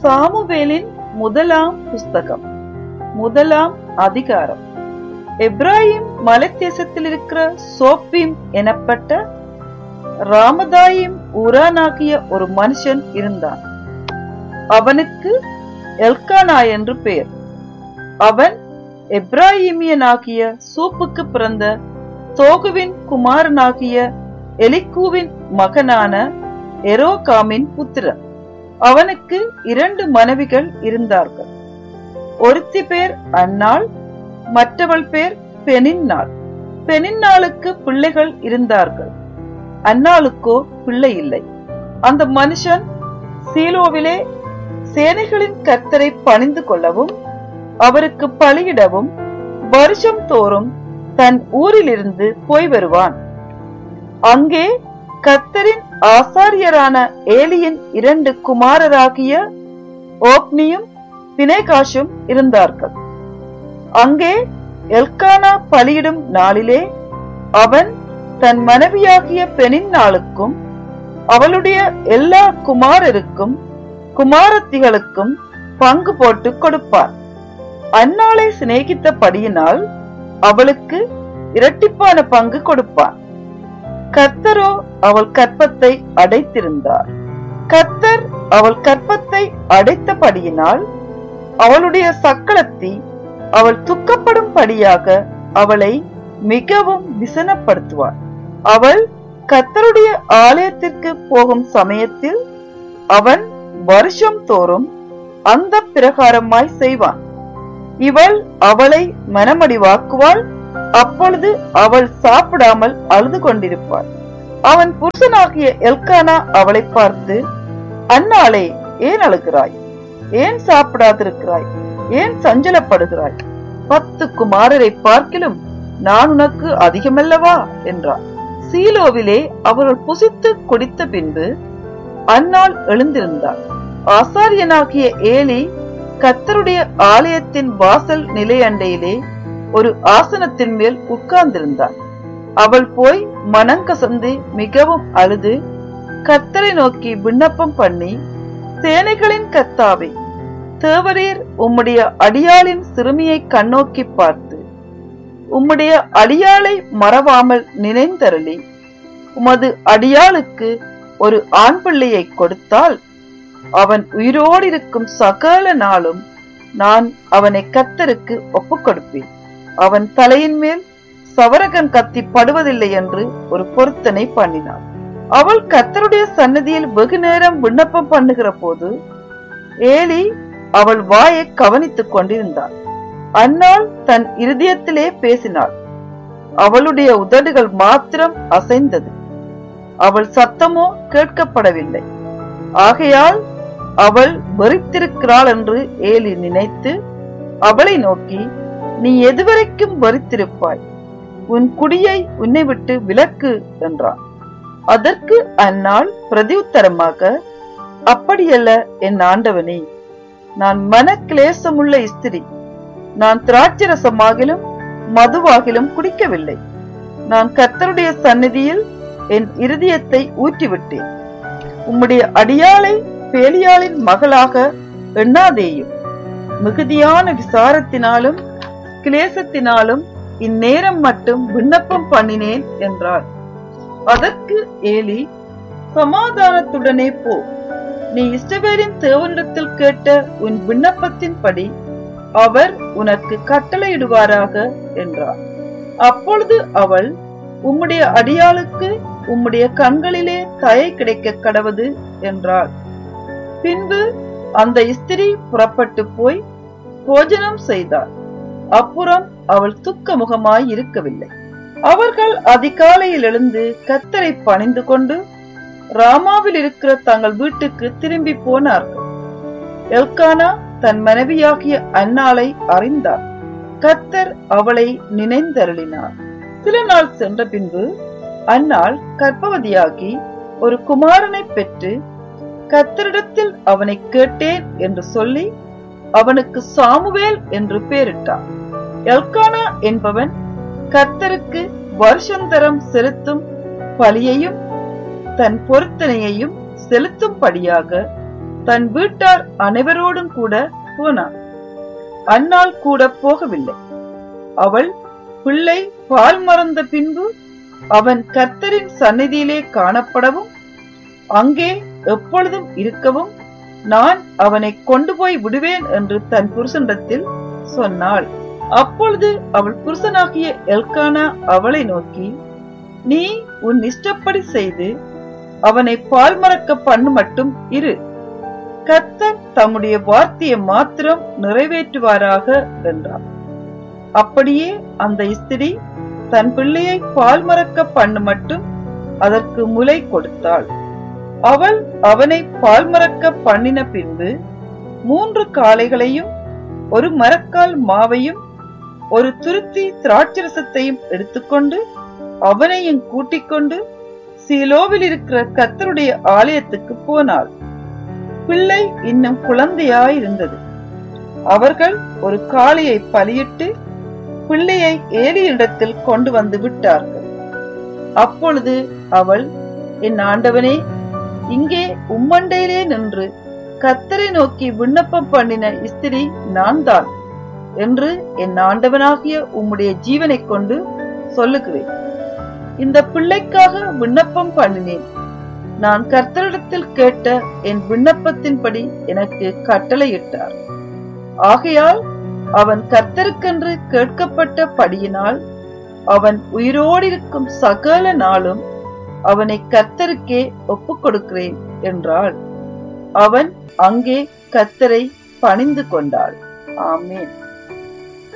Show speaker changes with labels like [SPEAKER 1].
[SPEAKER 1] சாமுவேலின் முதலாம் புஸ்தகம் முதலாம் அதிகாரம் எப்ராஹிம் மலைத்தேசத்தில் இருக்கிற சோப்பீம் எனப்பட்ட ராமதாயிம் ஊரானாகிய ஒரு மனுஷன் இருந்தான் அவனுக்கு எல்கானா என்று பெயர் அவன் எப்ராஹிமியனாகிய சூப்புக்கு பிறந்த தோகுவின் குமாரனாகிய எலிக்கூவின் மகனான எரோகாமின் புத்திரன் அவனுக்கு இரண்டு மனைவிகள் இருந்தார்கள் ஒருத்தி பேர் அன்னாள் மற்றவள் பேர் பெனின்னாள் பெனின்னாளுக்கு பிள்ளைகள் இருந்தார்கள் அன்னாளுக்கோ பிள்ளை இல்லை அந்த மனுஷன் சீலோவிலே சேனைகளின் கர்த்தரை பணிந்து கொள்ளவும் அவருக்கு பலியிடவும் வருஷம் தோறும் தன் ஊரிலிருந்து போய் வருவான் அங்கே கர்த்தரின் ஆசாரியரான ஏலியின் இரண்டு குமாரராகிய ஓப்னியும் பினேகாஷும் இருந்தார்கள் அங்கே எல்கானா பலியிடும் நாளிலே அவன் தன் மனைவியாகிய பெனின்னாளுக்கும் அவளுடைய எல்லா குமாரருக்கும் குமாரத்திகளுக்கும் பங்கு போட்டு கொடுப்பார் அந்நாளை சிநேகித்தபடியினால் அவளுக்கு இரட்டிப்பான பங்கு கொடுப்பான் கர்த்தரோ அவள் கற்பத்தை அடைத்திருந்தார் கர்த்தர் அவள் கற்பத்தை அடைத்தபடியினால் அவளுடைய சக்களத்தி அவள் துக்கப்படும்படியாக அவளை மிகவும் விசனப்படுத்துவாள் அவள் கர்த்தருடைய ஆலயத்திற்கு போகும் சமயத்தில் அவன் வருஷம் தோறும் அந்த பிரகாரமாய் செய்வான் இவள் அவளை மனமடிவாக்குவாள் அப்பொழுது அவள் சாப்பிடாமல் அழுது கொண்டிருப்பாள் அவன் புருஷனாகிய எல்கானா அவளை பார்த்து அன்னாளே ஏன் அழுகிறாய் ஏன் சாப்பிடாதிருக்கிறாய் ஏன் சஞ்சலப்படுகிறாய் பத்து குமாரரை பார்க்கிலும் நான் உனக்கு அதிகமல்லவா என்றார் சீலோவிலே அவர்கள் புசித்து குடித்த பின்பு அன்னாள் எழுந்திருந்தார் ஆசாரியனாகிய ஏலி கத்தருடைய ஆலயத்தின் வாசல் நிலையண்டையிலே ஒரு ஆசனத்தின் மேல் உட்கார்ந்திருந்தார் அவள் போய் மனங்கசந்து மிகவும் அழுது கத்தரை நோக்கி விண்ணப்பம் பண்ணி சேனைகளின் கத்தாவை தேவரீர் உம்முடைய அடியாளின் சிறுமியை கண்ணோக்கி பார்த்து உம்முடைய அடியாளை மறவாமல் நினைந்தருளி உமது அடியாளுக்கு ஒரு ஆண் பிள்ளையை கொடுத்தால் அவன் உயிரோடு இருக்கும் சகல நாளும் நான் அவனை கத்தருக்கு ஒப்புக் கொடுப்பேன் அவன் தலையின் மேல் சவரகன் கத்தி படுவதில்லை என்று ஒரு பொருத்தனை பண்ணினாள் அவள் கத்தருடைய சன்னதியில் வெகு நேரம் விண்ணப்பம் பண்ணுகிற போது ஏலி அவள் வாயை கவனித்துக் கொண்டிருந்தாள் அன்னாள் தன் இருதயத்திலே பேசினாள் அவளுடைய உதடுகள் மாத்திரம் அசைந்தது அவள் சத்தமோ கேட்கப்படவில்லை ஆகையால் அவள் வெறித்திருக்கிறாள் என்று ஏலி நினைத்து அவளை நோக்கி நீ எதுவரைக்கும் வெறித்திருப்பாய் உன் குடியை உன்னை விட்டு விலக்கு என்றான் அதற்கு அந்நாள் பிரதியுத்தரமாக அப்படியல்ல என் ஆண்டவனே நான் மன கிளேசமுள்ள ஸ்திரி நான் திராட்சரசமாகிலும் மதுவாகிலும் குடிக்கவில்லை நான் கர்த்தருடைய சந்நிதியில் என் இருதயத்தை ஊற்றிவிட்டேன் உம்முடைய அடியாளை பேலியாளின் மகளாக எண்ணாதேயும் மிகுதியான விசாரத்தினாலும் கிளேசத்தினாலும் இந்நேரம் மட்டும் விண்ணப்பம் பண்ணினேன் என்றாள் அதற்கு ஏலி சமாதானத்துடனே போ நீ இஷ்டவேரின் தேவனிடத்தில் கேட்ட உன் விண்ணப்பத்தின்படி அவர் உனக்கு கட்டளையிடுவாராக என்றார் அப்பொழுது அவள் உம்முடைய அடியாளுக்கு உம்முடைய கண்களிலே தயை கிடைக்க கடவது என்றாள் பின்பு அந்த ஸ்திரீ புறப்பட்டு போய் போஜனம் செய்தாள் அப்புறம் அவள் துக்க முகமாய் இருக்கவில்லை அவர்கள் அதிகாலையில் எழுந்து கத்தரை பணிந்து கொண்டு ராமாவில் இருக்கிற தங்கள் வீட்டுக்கு திரும்பி போனார்கள் எல்கானா தன் மனைவியாகிய அன்னாளை அறிந்தார் கத்தர் அவளை நினைந்தருளினார் சில நாள் சென்ற பின்பு அன்னாள் கர்ப்பவதியாகி ஒரு குமாரனை பெற்று கத்தரிடத்தில் அவனை கேட்டேன் என்று சொல்லி அவனுக்கு சாமுவேல் என்று பெயரிட்டான் எல்கானா என்பவன் கர்த்தருக்கு வருஷந்தரம் செலுத்தும் பலியையும் தன் பொருத்தனையையும் செலுத்தும்படியாக தன் வீட்டார் அனைவரோடும் கூட போனான் அன்னாள் கூட போகவில்லை அவள் பிள்ளை பால் மறந்த பின்பு அவன் கர்த்தரின் சந்நிதியிலே காணப்படவும் அங்கே எப்பொழுதும் இருக்கவும் நான் அவனை கொண்டு போய் விடுவேன் என்று தன் புருஷனிடத்தில் சொன்னாள் அப்பொழுது அவள் புருஷனாகிய எல்கானா அவளை நோக்கி நீ உன் இஷ்டப்படி செய்து அவனை பால் மறக்க பண்ணு மட்டும் இரு கர்த்தர் தம்முடைய வார்த்தையை மாத்திரம் நிறைவேற்றுவாராக என்றார் அப்படியே அந்த ஸ்திரீ தன் பிள்ளையை பால் மறக்க பண்ணு மட்டும் அதற்கு முலை கொடுத்தாள் அவள் அவனை பால் மறக்க பண்ணின பின்பு மூன்று காளைகளையும் ஒரு மரக்கால் மாவையும் ஒரு துருத்தி திராட்சரசத்தையும் எடுத்துக்கொண்டு அவனையும் கூட்டிக் கொண்டு சீலோவில் இருக்கிற கத்தருடைய ஆலயத்துக்கு போனாள் பிள்ளை இன்னும் குழந்தையாயிருந்தது அவர்கள் ஒரு காளையை பலியிட்டு பிள்ளையை ஏலியிடத்தில் கொண்டு வந்து விட்டார்கள் அப்பொழுது அவள் என் ஆண்டவனே இங்கே உம்மண்டையிலே நின்று கத்தரை நோக்கி விண்ணப்பம் பண்ணின ஸ்திரீ நான் தான் என்று என் ஆண்டவனாகிய உம்முடைய ஜீவனை கொண்டு சொல்லுகிறேன் இந்த பிள்ளைக்காக விண்ணப்பம் பண்ணினேன் நான் கர்த்தரிடத்தில் கேட்ட என் விண்ணப்பத்தின்படி எனக்கு கட்டளையிட்டார் ஆகையால் அவன் கர்த்தருக்கென்று கேட்கப்பட்ட படியினால் அவன் உயிரோடிருக்கும் சகல நாளும் அவனை கர்த்தருக்கே ஒப்புக் கொடுக்கிறேன் என்றாள் அவன் அங்கே கர்த்தரை பணிந்து கொண்டாள் ஆமேன்